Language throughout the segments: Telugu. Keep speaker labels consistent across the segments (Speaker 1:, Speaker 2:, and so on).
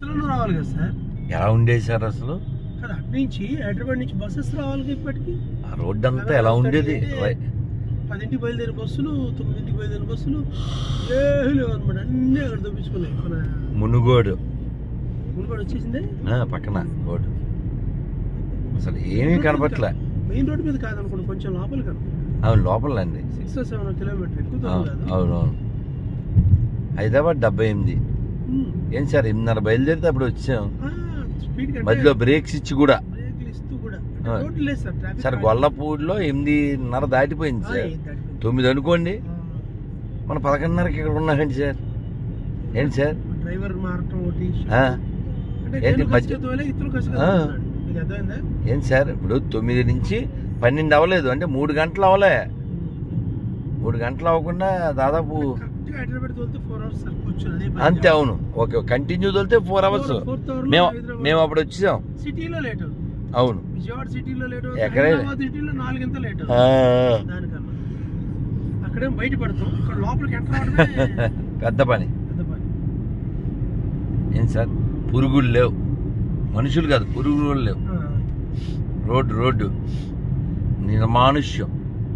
Speaker 1: బస్సులను రావాలి కదా సార్
Speaker 2: ఎలా ఉండేది సార్ అసలు
Speaker 1: కదా అటు నుంచి హైదరాబాద్ నుంచి బస్సెస్ రావాలి కదా ఇప్పటికి
Speaker 2: ఆ రోడ్డు అంతా ఎలా ఉండేది రై-
Speaker 1: పదింటికి బయలుదేరి బస్సులు తొమ్మిదింటికి బయలుదేరి బస్సులు ఏమీ లేవు అనమాట అన్నీ అక్కడ తప్పించుకున్నాయి మన
Speaker 2: మునుగోడు
Speaker 1: మునుగోడు వచ్చేసిందే
Speaker 2: ఆ, పక్కన రోడ్డు అసలు ఏమీ కనపట్లే
Speaker 1: మెయిన్ రోడ్ మీద కాదనుకోండి కొంచెం లోపల కనుక
Speaker 2: అవును లోపలండి
Speaker 1: సిక్స్ సెవెన్ కిలోమీటర్ ఎక్కువ దూరం
Speaker 2: అవును
Speaker 1: కాదు
Speaker 2: అవును అవును. హైదరాబాద్ డెబ్బై ఎనిమిది
Speaker 1: ఉమ్.
Speaker 2: ఏం సార్ ఎనిమిదిన్నర బయలుదేరితే అప్పుడు వచ్చాం
Speaker 1: ఆ, స్పీడ్ కంటే
Speaker 2: మధ్యలో బ్రేక్స్ ఇచ్చి కూడా
Speaker 1: బ్రేకులు ఇస్తూ కూడా
Speaker 2: ఆ.
Speaker 1: రోడ్డు లేదు సార్ ట్రాఫిక్
Speaker 2: సార్ గొల్లపూడిలో ఎనిమిదిన్నర దాటిపోయింది
Speaker 1: ఆ,
Speaker 2: సార్
Speaker 1: ఏంటి దాటిపోయింది.
Speaker 2: తొమ్మిది అనుకోండి
Speaker 1: ఆ,
Speaker 2: మన పదకొండున్నరకి ఇక్కడ ఉన్నామండి సార్ ఏంటి సార్
Speaker 1: డ్రైవర్ మారటం ఒకటి
Speaker 2: ఆ,
Speaker 1: అంటే
Speaker 2: ఏంటి
Speaker 1: నేను
Speaker 2: మధ్య-
Speaker 1: కసిగా తోలే, ఇతను కసిగా
Speaker 2: ఆ.
Speaker 1: తోలుతున్నాడు. మీకు అర్థమైందా
Speaker 2: ఏంటి సార్ ఇప్పుడు తొమ్మిది నుంచి పన్నెండు అవ్వలేదు అంటే మూడు గంటలు అవ్వలే మూడు గంటలు అవ్వకుండా దాదాపు
Speaker 1: కరెక్ట్ గా హైదరాబాద్ తోలితే ఫోర్ అవర్స్ సార్ కూర్చొని అదే పని.
Speaker 2: అంతే అవును ఓకే కంటిన్యూ తోలితే four hours
Speaker 1: Four- fourth hour లో
Speaker 2: మేము
Speaker 1: హైదరాబాద్
Speaker 2: మేము అప్పుడు వచ్చేసాం
Speaker 1: సిటీలో లేట్ అవుతుంది
Speaker 2: అవును
Speaker 1: విజయవాడ సిటీలో లేట్ అవుతుంది
Speaker 2: ఎక్కడే-
Speaker 1: హైదరాబాద్ సిటీలో నాలుగింత లేట్
Speaker 2: ఆ,
Speaker 1: అవుతుంది దానికన్నా అక్కడేం బయట పడతాం ఇక్కడ లోపలికి ఎంటర్ అవడమే
Speaker 2: పెద్ద పని
Speaker 1: పెద్ద పని
Speaker 2: ఏం సార్ పురుగులు లేవు మనుషులు కాదు పురుగులు కూడా లేవు
Speaker 1: ఆ,
Speaker 2: రోడ్డు రోడ్డు నిర్మానుష్యం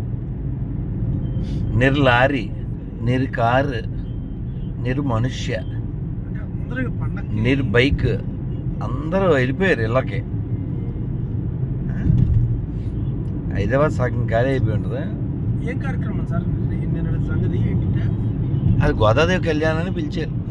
Speaker 2: నిర్లారీ నిర్కారు నిర్మనుష్య
Speaker 1: అంటే అందరూ పండగ
Speaker 2: నిర్ బైక్ అందరూ వెళ్ళిపోయారు ఇళ్ళకి హైదరాబాద్ సగం ఖాళీ అయిపోయి ఉంటుంది
Speaker 1: ఏం కార్యక్రమం సార్ నిన్న సంగతి ఏంటంటే
Speaker 2: అది గోదాదేవి కళ్యాణ్ అని పిలిచారు